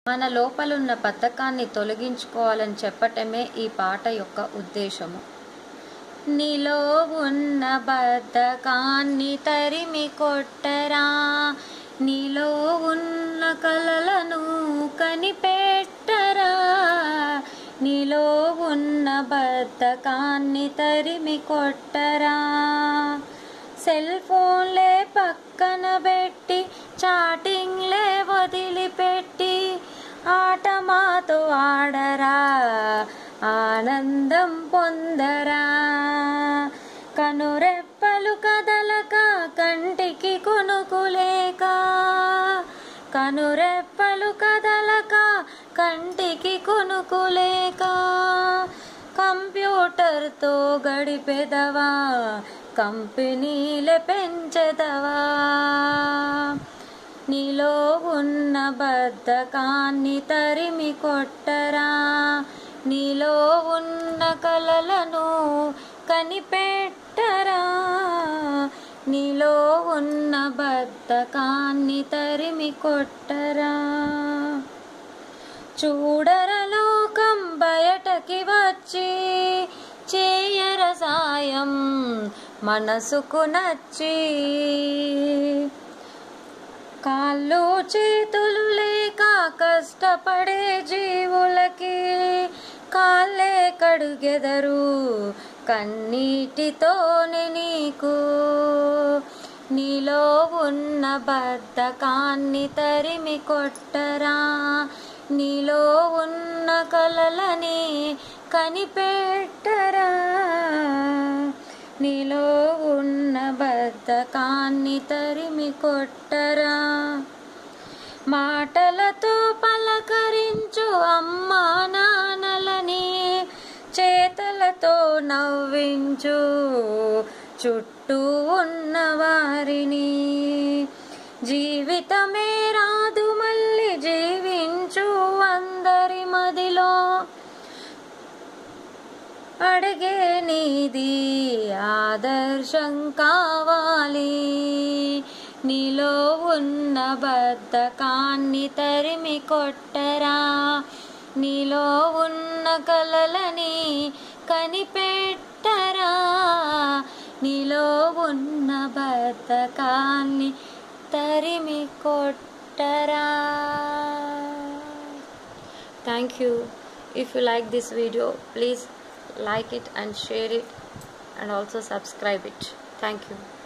మన లోపలున్న బద్ధకాన్ని తొలగించుకోవాలని చెప్పటమే ఈ పాట యొక్క ఉద్దేశము నీలో ఉన్న బద్ధకాన్ని తరిమి కొట్టరా నీలో ఉన్న కలలను కనిపెట్టరా నీలో ఉన్న బద్ధకాన్ని తరిమి కొట్టరా సెల్ ఫోన్లే పక్కన పెట్టి చాటింగ్లే వదిలిపెట్టి ఆట మాతో ఆడరా ఆనందం పొందరా కనురెప్పలు కదలక కంటికి కొనుకులేక కనురెప్పలు కదలక కంటికి కొనుకులేక కంప్యూటర్తో గడిపెదవా కంపెనీలే పెంచెదవా నీలో ఉన్న బద్ధకాన్ని తరిమి కొట్టరా నీలో ఉన్న కలలను కనిపెట్టరా నీలో ఉన్న బద్ధకాన్ని తరిమి కొట్టరా చూడర లోకం బయటకి వచ్చి చేయర సాయం మనసుకు నచ్చి కాళ్ళు చేతులు లేక కష్టపడే జీవులకి కాళ్ళే కడుగెదరు కన్నీటితోనే నీకు నీలో ఉన్న బద్ధకాన్ని తరిమి కొట్టరా నీలో ఉన్న కలలని కనిపెట్టరా నీలో ఉన్న బద్ధకాన్ని తరిమి కొట్టరా మాటలతో పలకరించు అమ్మా నాన్నలని చేతలతో నవ్వించు చుట్టూ ఉన్న వారిని జీవితమే రాదు మళ్ళీ జీవించు అందరి మదిలో అడిగే నీది ఆదర్శం కావాలి నీలో ఉన్న బద్ధకాన్ని తరిమి కొట్టరా నీలో ఉన్న కలలని కనిపెట్టరా నీలో ఉన్న బద్ధకాన్ని తరిమి కొట్టరా thank you if you like this video please like it and share it and also subscribe it thank you